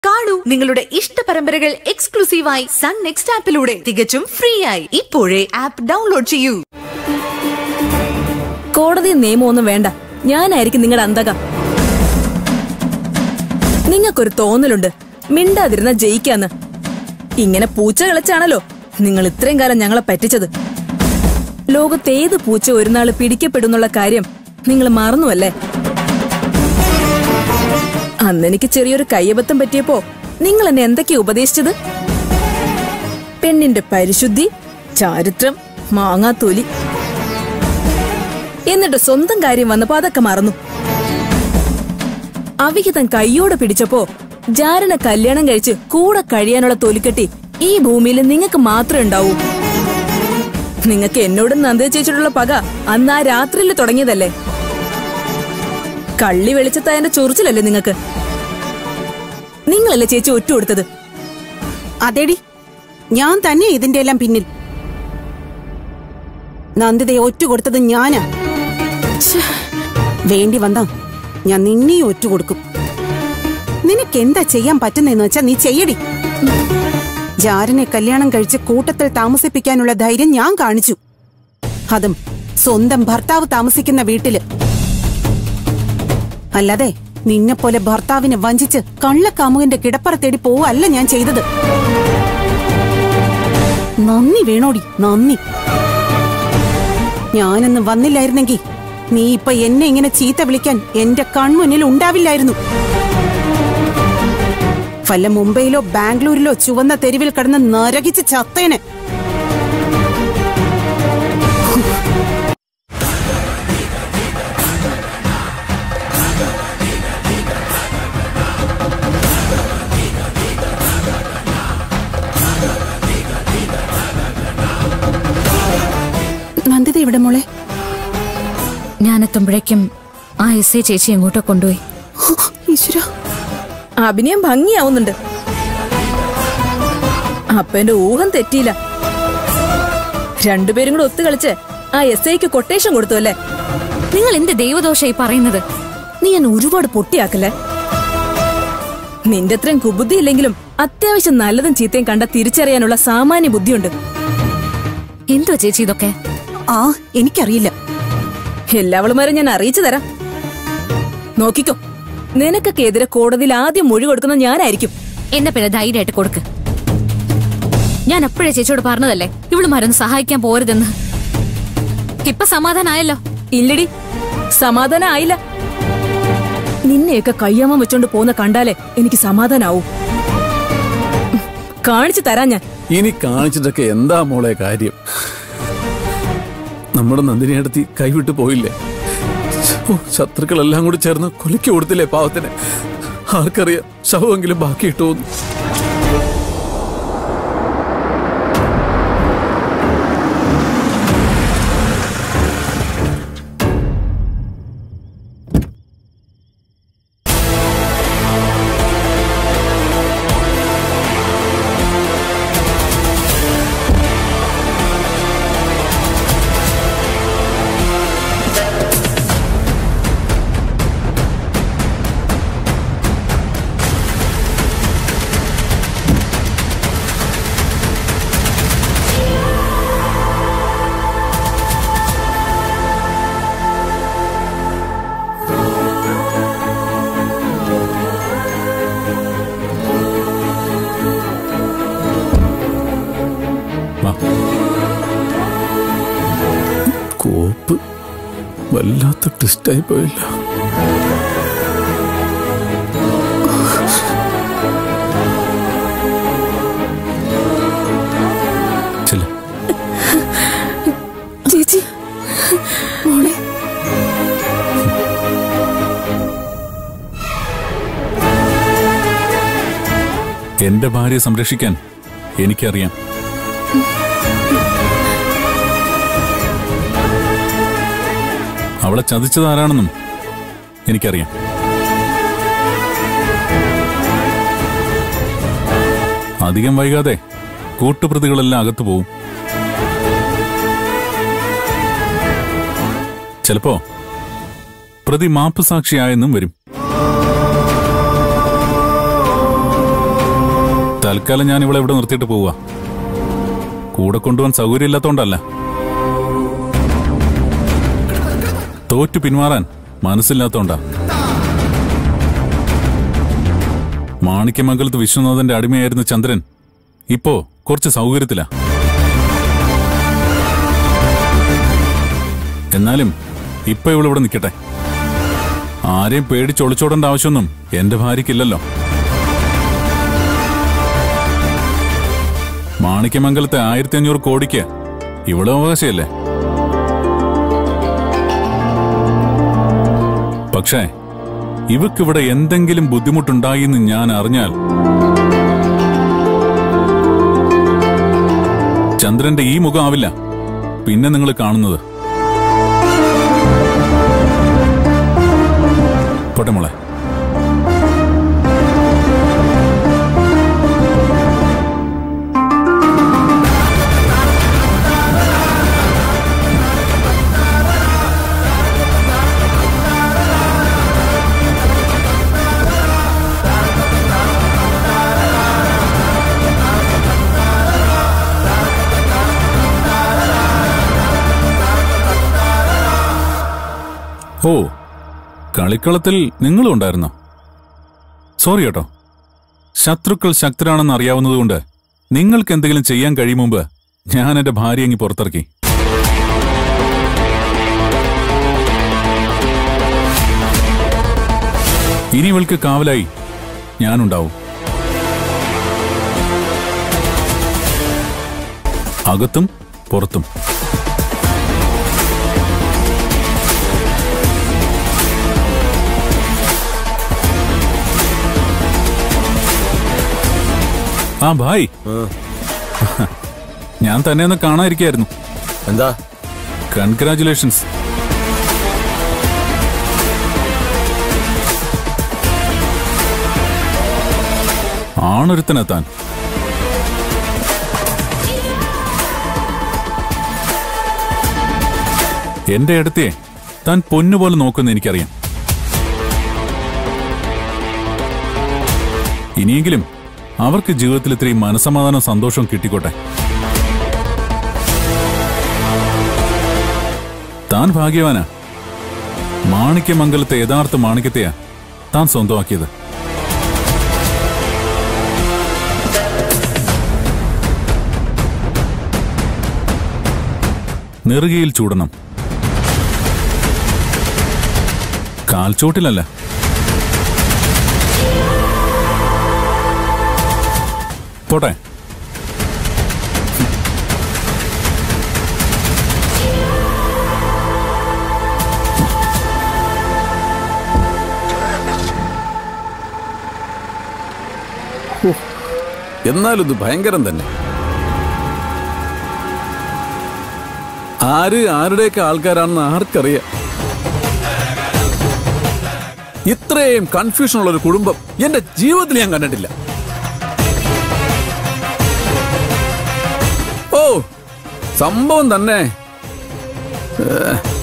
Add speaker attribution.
Speaker 1: കാണൂ നിങ്ങളുടെ ഇഷ്ട പരമ്പരകൾ എക്സ്ക്ലൂസീവായി സൺ നെക്സ്റ്റ് ആപ്പിലൂടെ തികച്ചും ഫ്രീ ആയി ഇപ്പോഴേ ആപ്പ് ഡൗൺലോഡ് ചെയ്യൂ
Speaker 2: കോടതി നിയമമൊന്നും വേണ്ട ഞാനായിരിക്കും നിങ്ങളുടെ അന്തകം നിങ്ങൾക്കൊരു തോന്നലുണ്ട് മിണ്ടാതിരുന്ന ജയിക്കാന്ന് ഇങ്ങനെ പൂച്ച കളിച്ചാണല്ലോ നിങ്ങൾ ഇത്രയും കാലം ഞങ്ങളെ പറ്റിച്ചത് ലോകത്തേത് പൂച്ച ഒരു നാള് പിടിക്കപ്പെടുന്നുള്ള കാര്യം നിങ്ങൾ മറന്നുവല്ലേ അന്ന് എനിക്ക് ചെറിയൊരു കയ്യബദ്ധം പറ്റിയപ്പോ നിങ്ങൾ എന്നെ എന്തൊക്കെയാ ഉപദേശിച്ചത് പെണ്ണിന്റെ പരിശുദ്ധി ചാരിത്രം മാങ്ങാത്തോലി എന്നിട്ട് സ്വന്തം കാര്യം വന്നപ്പോ അതൊക്കെ മറന്നു അവിഹിതം കയ്യോടെ പിടിച്ചപ്പോ ജാരനെ കല്യാണം കഴിച്ച് കൂടെ കഴിയാനുള്ള തൊലിക്കെട്ടി ഈ ഭൂമിയിൽ നിങ്ങൾക്ക് മാത്രമേ ഉണ്ടാവൂ നിങ്ങൾക്ക് എന്നോടും നന്ദി ചേച്ചിട്ടുള്ള പക അന്ന് ആ രാത്രിയിൽ തുടങ്ങിയതല്ലേ കള്ളി വെളിച്ചത്തായന്റെ ചൊറിച്ചിലല്ലേ നിങ്ങൾക്ക് നിങ്ങളല്ലേ ചേച്ചി ഒറ്റ കൊടുത്തത്
Speaker 3: അതേടി ഞാൻ തന്നെ ഇതിന്റെ എല്ലാം പിന്നിൽ നന്ദിതയെ ഒറ്റ കൊടുത്തത് ഞാനാ ഛെ, വേണ്ടി വന്നാ ഞാൻ നിന്നെയും ഒറ്റ കൊടുക്കും നിനക്ക് എന്താ ചെയ്യാൻ പറ്റുന്നതെന്ന് വെച്ചാ നീ ചെയ്യടി ജാരനെ കല്യാണം കഴിച്ച് കൂട്ടത്തിൽ താമസിപ്പിക്കാനുള്ള ധൈര്യം ഞാൻ കാണിച്ചു അതും സ്വന്തം ഭർത്താവ് താമസിക്കുന്ന വീട്ടില് അല്ലാതെ നിന്നെപ്പോലെ ഭർത്താവിനെ വഞ്ചിച്ച് കള്ളക്കാമുകന്റെ കിടപ്പറ തേടി പോവല്ല ഞാൻ ചെയ്തത് നന്ദി വേണോടി നന്ദി ഞാനൊന്ന് വന്നില്ലായിരുന്നെങ്കിൽ നീ ഇപ്പൊ എന്നെ ഇങ്ങനെ ചീത്ത വിളിക്കാൻ എന്റെ കൺമുന്നിൽ ഉണ്ടാവില്ലായിരുന്നു വല്ല മുംബൈയിലോ ബാംഗ്ലൂരിലോ ചുവന്ന തെരുവിൽ കിടന്ന് നരകിച്ച് ചത്തേനെ നന്ദിത ഇവിടെ മോളെ
Speaker 4: ഞാനെത്തുമ്പോഴേക്കും ആ എസ് ഐ ചേച്ചി എങ്ങോട്ടോ കൊണ്ടുപോയി
Speaker 3: ഈശ്വര
Speaker 2: അഭിനയം ഭംഗിയാവുന്നുണ്ട് അപ്പന്റെ ഊഹം തെറ്റിയില്ല രണ്ടുപേരും കൂടെ ഒത്തുകളിച്ച് ആ എസ് ഐക്ക് കൊട്ടേഷൻ കൊടുത്തു അല്ലേ
Speaker 4: നിങ്ങൾ എന്ത് ദൈവദോഷായി പറയുന്നത്
Speaker 2: നീ എന്നെ ഒരുപാട് പൊട്ടിയാക്കല്ലേ നിന്റെ അത്രയും കുബുദ്ധി ഇല്ലെങ്കിലും അത്യാവശ്യം നല്ലതും ചീത്തയും കണ്ട തിരിച്ചറിയാനുള്ള സാമാന്യ ബുദ്ധിയുണ്ട്
Speaker 4: എന്തോ ചേച്ചി ഇതൊക്കെ
Speaker 3: ആ എനിക്കറിയില്ല
Speaker 2: എല്ലാവളുമാരും ഞാൻ അറിയിച്ചു തരാം നോക്കിക്കോ നിനക്കൊക്കെ എതിരെ കോടതിയിൽ ആദ്യം മൊഴി കൊടുക്കുന്ന ഞാനായിരിക്കും
Speaker 4: എന്നെ പിന്നെ ധൈര്യമായിട്ട് കൊടുക്ക് ഞാൻ അപ്പോഴേ ചേച്ചിയോട് പറഞ്ഞതല്ലേ ഇവളുമാരൊന്ന് സഹായിക്കാൻ പോരുതെന്ന് ഇപ്പൊ സമാധാനായല്ലോ
Speaker 2: ഇല്ലടി സമാധാനം ആയില്ല നിന്നെയൊക്കെ കയ്യാമം വെച്ചോണ്ട് പോന്ന കണ്ടാലേ എനിക്ക് സമാധാനാവൂ ഉം, കാണിച്ചു തരാം ഞാൻ
Speaker 5: ഇനി കാണിച്ചിട്ടൊക്കെ എന്താ മോളെ കാര്യം നമ്മുടെ നന്ദിനിയടത്തി കൈവിട്ട് പോയില്ലേ ഓ, ശത്രുക്കളെല്ലാം കൂടി ചേർന്ന് കൊലയ്ക്ക് കൊടുത്തില്ലേ പാവത്തിന് ആർക്കറിയാം ശവമെങ്കിലും ബാക്കിയിട്ടു കോപ്പ് വല്ലാത്ത ട്വിസ്റ്റായി പോയില്ല ചെല്ല്.
Speaker 2: ചേച്ചി മോളെ
Speaker 5: എന്റെ ഭാര്യയെ സംരക്ഷിക്കാൻ എനിക്കറിയാം അവളെ ചതിച്ചത് ആരാണെന്നും എനിക്കറിയാം അധികം വൈകാതെ കൂട്ടുപ്രതികളെല്ലാം അകത്തു പോവും ചിലപ്പോ പ്രതി മാപ്പ് സാക്ഷിയായെന്നും വരും
Speaker 6: തൽക്കാലം ഞാൻ ഇവിടെ ഇവിടെ നിർത്തിയിട്ട് പോവുക കൂടെ കൊണ്ടുപോകാൻ സൗകര്യമില്ലാത്തോണ്ടല്ല തോറ്റു പിന്മാറാൻ മനസ്സില്ലാത്തോണ്ടാ മാണിക്യമംഗലത്ത് വിശ്വനാഥന്റെ അടിമയായിരുന്ന ചന്ദ്രൻ ഇപ്പോ കുറച്ച് സൗകര്യത്തിലാ എന്നാലും ഇപ്പൊ ഇവളിവിടെ നിൽക്കട്ടെ ആരെയും പേടിച്ചൊളിച്ചോടേണ്ട ആവശ്യമൊന്നും എന്റെ ഭാര്യയ്ക്കില്ലല്ലോ മാണിക്യമംഗലത്തെ ആയിരത്തി അഞ്ഞൂറ് കോടിക്ക് ഇവിടെ അവകാശമല്ലേ പക്ഷേ ഇവക്കിവിടെ എന്തെങ്കിലും ബുദ്ധിമുട്ടുണ്ടായി എന്ന് ഞാൻ അറിഞ്ഞാൽ ചന്ദ്രന്റെ ഈ മുഖം ആവില്ല പിന്നെ നിങ്ങൾ കാണുന്നത് പോട്ടെ മോളെ ഓ കളിക്കളത്തിൽ നിങ്ങളും ഉണ്ടായിരുന്നോ സോറി കേട്ടോ ശത്രുക്കൾ ശക്തരാണെന്ന് അറിയാവുന്നതുകൊണ്ട് നിങ്ങൾക്ക് എന്തെങ്കിലും ചെയ്യാൻ കഴിയും മുമ്പ് ഞാൻ എന്റെ ഭാര്യ അങ്ങി പുറത്തിറക്കി ഇനി ഇവൾക്ക് കാവലായി ഞാനുണ്ടാവും അകത്തും പുറത്തും ആ ഭായ് ഞാൻ തന്നെ ഒന്ന് കാണാതിരിക്കായിരുന്നു
Speaker 7: എന്താ
Speaker 6: കൺഗ്രാചുലേഷൻസ് ആണൊരുത്തനെത്താൻ എന്റെ അടുത്തെ താൻ പൊന്നുപോലെ നോക്കുന്ന എനിക്കറിയാം ഇനിയെങ്കിലും അവർക്ക് ജീവിതത്തിൽ ഇത്രയും മനസമാധാനം സന്തോഷവും കിട്ടിക്കോട്ടെ താൻ ഭാഗ്യവാനാ മാണിക്യമംഗലത്തെ യഥാർത്ഥ മാണിക്യത്തെയാ താൻ സ്വന്തമാക്കിയത് നെറുകയിൽ ചൂടണം കാൽച്ചോട്ടിലല്ല പോട്ടെ
Speaker 5: എന്നാലും ഇത് ഭയങ്കരം തന്നെ ആര് ആരുടെയൊക്കെ ആൾക്കാരാണെന്ന് ആർക്കറിയാം ഇത്രയും കൺഫ്യൂഷൻ ഉള്ള ഒരു കുടുംബം എന്റെ ജീവിതത്തിൽ ഞാൻ കണ്ടിട്ടില്ല ഓ സംഭവം തന്നെ ഏ,